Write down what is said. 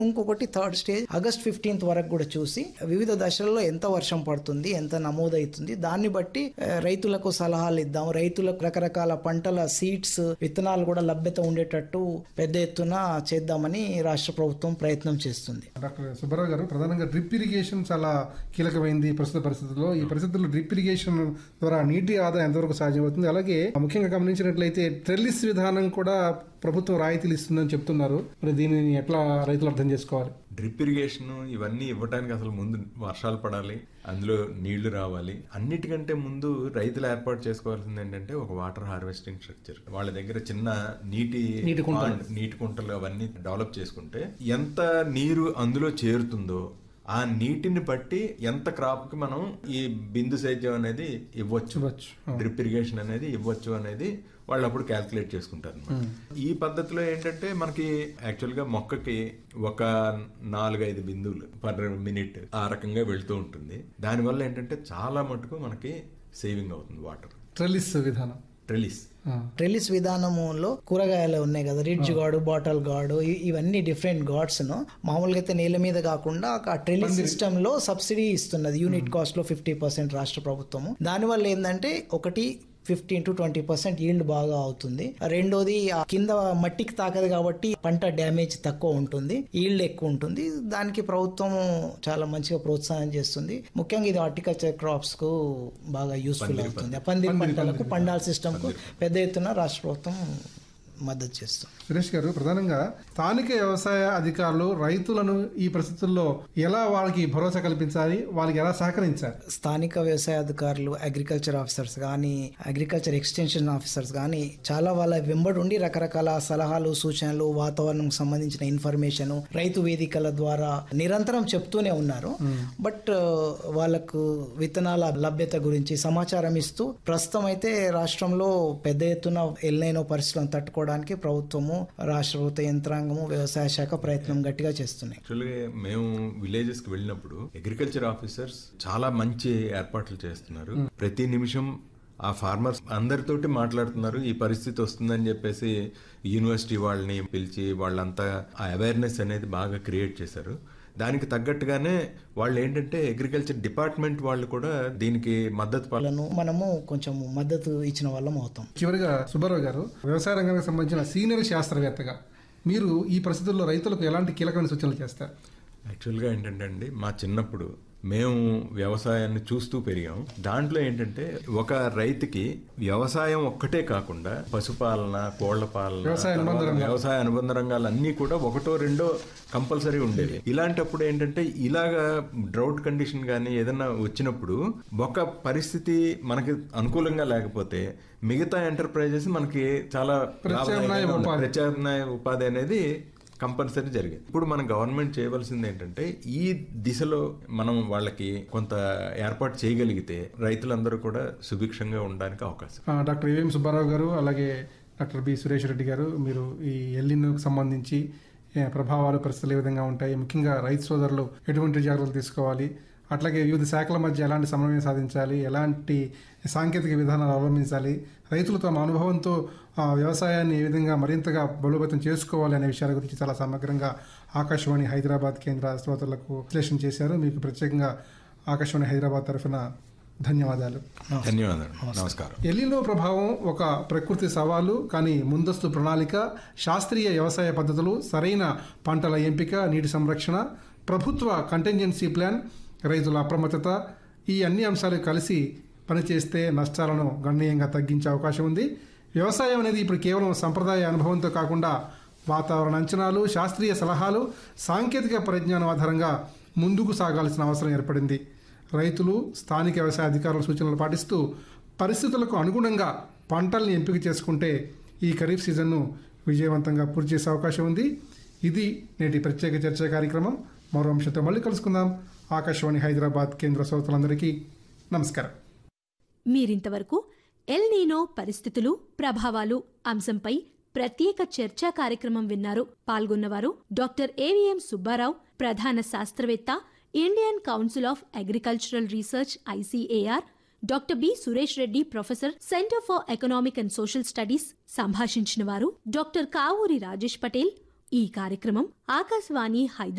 ఇంకొకటి third stage August fifteenth వరకు కూడా చూసి వివిధ దశల్లో ఎంత వర్షం పడుతుంది ఎంత నమోదవుతుంది దాన్ని బట్టి ఆ, రైతులకు సలహాలు ఇద్దాం రైతులకు రకరకాల పంటల సీడ్స్ విత్తనాలు కూడా లభ్యత ఉండేటట్టు పెద్ద ఎత్తున చేద్దామని రాష్ట్ర ప్రభుత్వం ప్రయత్నం చేస్తుంది డాక్టర్ సుబ్బారావు గారు ప్రధానంగా డ్రిప్ ఇరిగేషన్ చాలా కీలకమైంది ప్రస్తుత పరిస్థితుల్లో ఈ పరిస్థితుల్లో డ్రిప్ ఇరిగేషన్ ద్వారా నీటి ఆదాయం ఎంతవరకు సాధ్యమవుతుంది అలాగే ముఖ్యంగా గమనించినట్లయితే ట్రెల్లిస్ విధానం కూడా ప్రభుత్వం రాయితీలు ఇస్తుందని చెప్తున్నారు మరి దీనిని ఎట్లా రైతులు అర్థం చేసుకోవాలి డ్రిప్ ఇరిగేషన్ ఇవన్నీ ఇవ్వడానికి అసలు ముందు వర్షాలు పడాలి అందులో నీళ్లు రావాలి అన్నిటికంటే ముందు రైతులు ఏర్పాటు చేసుకోవాల్సింది ఏంటంటే ఒక వాటర్ హార్వెస్టింగ్ స్ట్రక్చర్ వాళ్ళ దగ్గర చిన్న నీటి నీటి కుంటలు. pond, నీటి కుంటలు అవన్నీ డెవలప్ చేసుకుంటే ఎంత నీరు అందులో చేరుతుందో ఆ నీటిని బట్టి ఎంత క్రాప్ కి మనం ఈ బిందు సేద్యం అనేది ఇవ్వచ్చు ఇవ్వచ్చు. డ్రిప్ ఇరిగేషన్ అనేది ఇవ్వచ్చు అనేది వాళ్ళు అప్పుడు క్యాల్కులేట్ చేసుకుంటారు అన్నమాట. ఈ పద్ధతిలో ఏంటంటే మనకి యాక్చువల్ గా మొక్కకి ఒక నాలుగైదు బిందువులు పర్ మినిట్ ఆ రకంగా వెళ్తూ ఉంటుంది దానివల్ల ఏంటంటే చాలా మటుకు మనకి సేవింగ్ అవుతుంది వాటర్ ట్రెల్లిస్ విధానం రిలీజ్ ఆ, ట్రెలిస్ విధానంలో కూరగాయలు ఉన్నాయి కదా రిడ్జ్ గార్డు బాటల్ గార్డు ఇ- ఇవన్నీ డిఫరెంట్ గార్డ్స్ ను మామూలుగా అయితే నేల మీద కాకుండా ఆ ట్రెలిస్ సిస్టమ్ లో సబ్సిడీ ఇస్తున్నది యూనిట్ కాస్ట్ లో ఫిఫ్టీ పర్సెంట్ రాష్ట్ర ప్రభుత్వము దానివల్ల ఏంటంటే ఒకటి fifteen to twenty percent yield బాగా అవుతుంది రెండోది ఆ కింద మట్టికి తాకదు కాబట్టి పంట డ్యామేజ్ తక్కువ ఉంటుంది ఈల్డ్ ఎక్కువ ఉంటుంది దానికి ప్రభుత్వం చాలా మంచిగా ప్రోత్సాహం చేస్తుంది ముఖ్యంగా ఇది హార్టికల్చర్ క్రాప్స్ కు బాగా యూస్ఫుల్ అవుతుంది ఆ పందిరి పంటలకు పండాల్ సిస్టమ్ కు పెద్ద ఎత్తున రాష్ట్ర ప్రభుత్వం మద్దతు చేస్తుంది సురేష్ గారు ప్రధానంగా స్థానిక వ్యవసాయ అధికారులు రైతులను ఈ పరిస్థితుల్లో ఎలా వాళ్ళకి భరోసా కల్పించాలి వాళ్ళకి ఎలా సహకరించాలి స్థానిక వ్యవసాయ అధికారులు అగ్రికల్చర్ ఆఫీసర్స్ కానీ అగ్రికల్చర్ ఎక్స్టెన్షన్ ఆఫీసర్స్ కానీ చాలా వాళ్ళ వెంబడి ఉండి రకరకాల సలహాలు సూచనలు వాతావరణం సంబంధించిన ఇన్ఫర్మేషన్ రైతు వేదికల ద్వారా నిరంతరం చెప్తూనే ఉన్నారు బట్ వాళ్ళకు విత్తనాల లభ్యత గురించి సమాచారం ఇస్తూ ప్రస్తుతం అయితే రాష్ట్రంలో పెద్ద ఎత్తున ఎల్లైన పరిస్థితులను తట్టుకోవడానికి ప్రభుత్వము రాష్ట్ర ప్రభుత్వ యంత్రాంగము వ్యవసాయ శాఖ ప్రయత్నం గట్టిగా చేస్తున్నాయి యాక్చువల్గా మేము విలేజెస్ కి వెళ్ళినప్పుడు అగ్రికల్చర్ ఆఫీసర్స్ చాలా మంచి ఏర్పాట్లు చేస్తున్నారు ప్రతి నిమిషం ఆ ఫార్మర్స్ అందరితోటి మాట్లాడుతున్నారు ఈ పరిస్థితి వస్తుందని చెప్పేసి యూనివర్సిటీ వాళ్ళని పిలిచి వాళ్ళంతా ఆ అవేర్నెస్ అనేది బాగా క్రియేట్ చేశారు దానికి తగ్గట్టుగానే వాళ్ళు ఏంటంటే అగ్రికల్చర్ డిపార్ట్మెంట్ వాళ్ళు కూడా దీనికి మద్దతు పల వాళ్ళను మనము కొంచెం మద్దతు ఇచ్చిన వాళ్ళం అవుతాం చివరిగా సుబ్బారావు గారు వ్యవసాయ రంగానికి సంబంధించిన సీనియర్ శాస్త్రవేత్తగా మీరు ఈ పరిస్థితుల్లో రైతులకు ఎలాంటి కీలకమైన సూచనలు చేస్తారు యాక్చువల్గా ఏంటంటే అండి మా చిన్నప్పుడు మేము వ్యవసాయాన్ని చూస్తూ పెరిగాం దాంట్లో ఏంటంటే ఒక రైతుకి వ్యవసాయం ఒక్కటే కాకుండా పశుపాలన కోళ్ల పాలన వ్యవసాయ అనుబంధ తర్వాత రంగాలు. వ్యవసాయ అనుబంధ రంగాలు అన్నీ కూడా ఒకటో రెండో కంపల్సరీ ఉండేవి ఇలాంటప్పుడు ఏంటంటే ఇలాగా డ్రౌట్ కండిషన్ కానీ ఏదైనా వచ్చినప్పుడు ఒక పరిస్థితి మనకి అనుకూలంగా లేకపోతే మిగతా ఎంటర్ప్రైజెస్ మనకి చాలా ప్రత్యామ్నాయ లాభదాయకంగా ఉన్నాయి. ఉపాధి. ప్రత్యామ్నాయ ఉపాధి అనేది కంపల్సరీ జరిగింది ఇప్పుడు మన గవర్నమెంట్ చేయవలసింది ఏంటంటే ఈ దిశలో మనం వాళ్ళకి కొంత ఏర్పాటు చేయగలిగితే రైతులందరూ కూడా సుభిక్షంగా ఉండడానికి అవకాశం ఆ, డాక్టర్ ఏవిఎం సుబ్బారావు గారు అలాగే డాక్టర్ బి సురేష్ రెడ్డి గారు మీరు ఈ ఎల్లిన్కు సంబంధించి ఏ, ప్రభావాలు పరిస్థితులు ఏ విధంగా ఉంటాయి ముఖ్యంగా రైతు సోదరులు ఎటువంటి జాగ్రత్తలు తీసుకోవాలి అట్లాగే వివిధ శాఖల మధ్య ఎలాంటి సమన్వయం సాధించాలి ఎలాంటి సాంకేతిక విధానాలు అవలంబించాలి రైతులు తమ అనుభవంతో ఆ, వ్యవసాయాన్ని ఏ విధంగా మరింతగా బలోపేతం చేసుకోవాలి అనే విషయాల గురించి చాలా సమగ్రంగా ఆకాశవాణి హైదరాబాద్ కేంద్ర శ్రోతలకు విశ్లేషణ చేశారు మీకు ప్రత్యేకంగా ఆకాశవాణి హైదరాబాద్ తరఫున ధన్యవాదాలు ధన్యవాదాలు నమస్కారం ఎల్లినో ప్రభావం ఒక ప్రకృతి సవాలు కానీ ముందస్తు ప్రణాళిక శాస్త్రీయ వ్యవసాయ పద్ధతులు సరైన పంటల ఎంపిక నీటి సంరక్షణ ప్రభుత్వ కంటింజెన్సీ ప్లాన్ రైతుల అప్రమత్తత ఈ అన్ని అంశాలు కలిసి పనిచేస్తే నష్టాలను గణనీయంగా తగ్గించే అవకాశం ఉంది వ్యవసాయం అనేది ఇప్పుడు కేవలం సంప్రదాయ అనుభవంతో కాకుండా వాతావరణ అంచనాలు శాస్త్రీయ సలహాలు సాంకేతిక పరిజ్ఞానం ఆధారంగా ముందుకు సాగాల్సిన అవసరం ఏర్పడింది రైతులు స్థానిక వ్యవసాయ అధికారుల సూచనలు పాటిస్తూ పరిస్థితులకు అనుగుణంగా పంటల్ని ఎంపిక చేసుకుంటే ఈ ఖరీఫ్ సీజన్ను విజయవంతంగా పూర్తి చేసే అవకాశం ఉంది ఇది నేటి ప్రత్యేక చర్చా కార్యక్రమం మరో అంశంతో మళ్ళీ కలుసుకుందాం ఆకాశవాణి హైదరాబాద్ కేంద్ర శ్రోతలందరికీ నమస్కారం మీరింతవరకు ఎల్ నీనో పరిస్థితులు ప్రభావాలు అంశంపై ప్రత్యేక చర్చా కార్యక్రమం విన్నారు పాల్గొన్నవారు డాక్టర్ ఏవిఎం సుబ్బారావు ప్రధాన శాస్త్రవేత్త Indian council of agricultural research ICAR doctor B Suresh Reddy professor centre for economic and social studies సంభాషించిన వారు డాక్టర్ కావూరి రాజేష్ పటేల్ ఈ కార్యక్రమం ఆకాశవాణి హైదరాబాద్